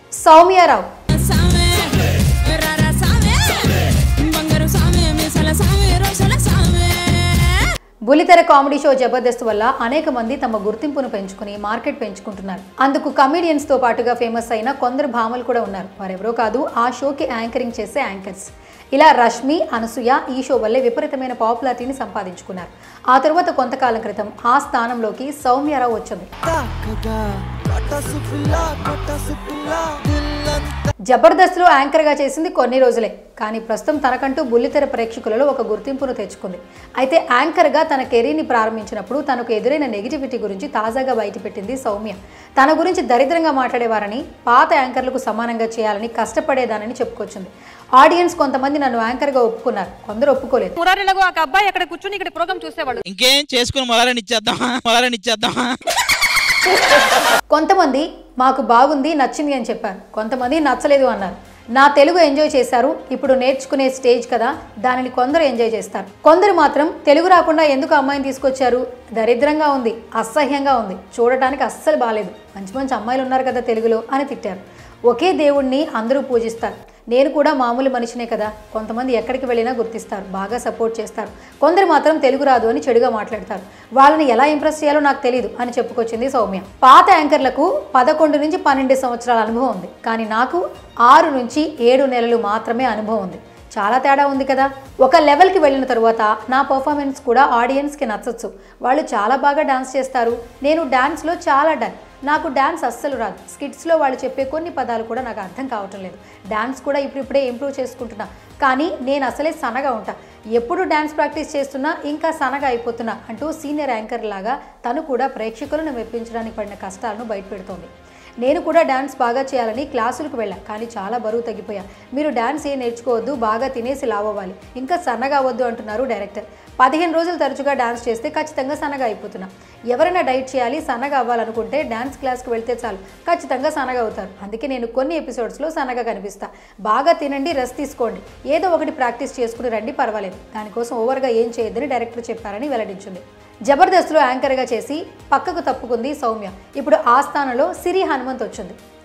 సౌమ్యారావు సామే రారా సామే బంగారు సామే మీసాల సామే రోషల సామే బుల్లితెర కామెడీ షో జబర్దస్త్ వల్ల అనేక మంది తమ గుర్తింపును పెంచుకుని మార్కెట్ పెంచుకుంటున్నారు అందుకు కమీడియన్స్ తో పాటుగా ఫేమస్ అయిన కొందరు భామలు కూడా ఉన్నారు వారెవరో కాదు ఆ షోకి యాంకరింగ్ చేసే యాంకర్స్ ఇలా రష్మి అనసూయ ఈ షో వల్లే విపరీతమైన పాపులారిటీని సంపాదించుకున్నారు ఆ తరువాత కొంతకాలం క్రితం ఆ స్థానంలోకి సౌమ్యారావు వచ్చింది తాకగా కటసు పిల్ల కటసు పిల్ల దిల్లంతా జబర్దస్త్లో యాంకర్గా చేసింది కొన్ని రోజులే కానీ ప్రస్తుతం తనకంటూ బుల్లితెర ప్రేక్షకులలో ఒక గుర్తింపును తెచ్చుకుంది అయితే యాంకర్గా తన కెరీర్ని ప్రారంభించినప్పుడు తనకు ఎదురైన నెగిటివిటీ గురించి తాజాగా బయటపెట్టింది సౌమ్య తన గురించి దరిద్రంగా మాట్లాడేవారని పాత యాంకర్లకు సమానంగా చేయాలని కష్టపడేదానని చెప్పుకొచ్చింది ఆడియన్స్ కొంతమంది నన్ను యాంకర్గా ఒప్పుకున్నారు కొందరు ఒప్పుకోలేదు మురారిలాగో ఒక అబ్బాయి అక్కడ కూర్చుని ఇక్కడ ప్రోగ్రామ్ చూసేవాడు ఇంకేం చేసుకుని మొదలని ఇచ్చేద్దామా మొదలని ఇచ్చేద్దామా కొంతమంది మాకు బాగుంది నచ్చింది అని చెప్పారు కొంతమంది నచ్చలేదు అన్నారు నా తెలుగు ఎంజాయ్ చేశారు ఇప్పుడు నేర్చుకునే స్టేజ్ కదా దానిని కొందరు ఎంజాయ్ చేస్తారు కొందరు మాత్రం తెలుగు రాకుండా ఎందుకు అమ్మాయిని తీసుకొచ్చారు దరిద్రంగా ఉంది అసహ్యంగా ఉంది చూడటానికి అస్సలు బాగాలేదు మంచి మంచి అమ్మాయిలు ఉన్నారు కదా తెలుగులో అని తిట్టారు ఒకే దేవుణ్ణి అందరూ పూజిస్తారు నేను కూడా మామూలు మనిషినే కదా కొంతమంది ఎక్కడికి వెళ్ళినా గుర్తిస్తారు బాగా సపోర్ట్ చేస్తారు కొందరు మాత్రం తెలుగు రాదు అని చెడుగా మాట్లాడతారు వాళ్ళని ఎలా ఇంప్రెస్ చేయాలో నాకు తెలియదు అని చెప్పుకొచ్చింది సౌమ్య పాత యాంకర్లకు పదకొండు నుంచి పన్నెండు సంవత్సరాల అనుభవం ఉంది కానీ నాకు ఆరు నుంచి ఏడు నెలలు మాత్రమే అనుభవం ఉంది చాలా తేడా ఉంది కదా ఒక లెవెల్కి వెళ్ళిన తర్వాత నా పర్ఫార్మెన్స్ కూడా ఆడియన్స్కి నచ్చచ్చు వాళ్ళు చాలా బాగా డాన్స్ చేస్తారు నేను డాన్స్లో చాలా డన్ నాకు డాన్స్ అస్సలు రాదు స్కిట్స్లో వాళ్ళు చెప్పే కొన్ని పదాలు కూడా నాకు అర్థం కావటం లేదు డాన్స్ కూడా ఇప్పుడిప్పుడే ఇంప్రూవ్ చేసుకుంటున్నా కానీ నేను అసలే సన్నగా ఉంటా ఎప్పుడు డాన్స్ ప్రాక్టీస్ చేస్తున్నా ఇంకా సన్నగా అయిపోతున్నా అంటూ సీనియర్ యాంకర్ లాగా తను కూడా ప్రేక్షకులను మెప్పించడానికి పడిన కష్టాలను బయటపెడుతోంది నేను కూడా డాన్స్ బాగా చేయాలని క్లాసులకు వెళ్ళా కానీ చాలా బరువు తగ్గిపోయా మీరు డాన్స్ ఏ నేర్చుకోవద్దు బాగా తినేసి లావవ్వాలి ఇంకా సన్నగా అవ్వద్దు అంటున్నారు డైరెక్టర్ పదిహేను రోజులు తరచుగా డాన్స్ చేస్తే ఖచ్చితంగా సన్నగా అయిపోతున్నా ఎవరైనా డైట్ చేయాలి సన్నగా అవ్వాలనుకుంటే డాన్స్ క్లాస్కి వెళ్తే చాలు ఖచ్చితంగా సన్నగా అవుతారు అందుకే నేను కొన్ని ఎపిసోడ్స్లో సన్నగా కనిపిస్తా బాగా తినండి రెస్ట్ తీసుకోండి ఏదో ఒకటి ప్రాక్టీస్ చేసుకుని రండి పర్వాలేదు దానికోసం ఓవర్గా ఏం చేయొద్దని డైరెక్టర్ చెప్పారని వెల్లడించింది జబర్దస్త్లో యాంకర్గా చేసి పక్కకు తప్పుకుంది సౌమ్య ఇప్పుడు ఆ స్థానంలో సిరి హనుమంత్ వచ్చింది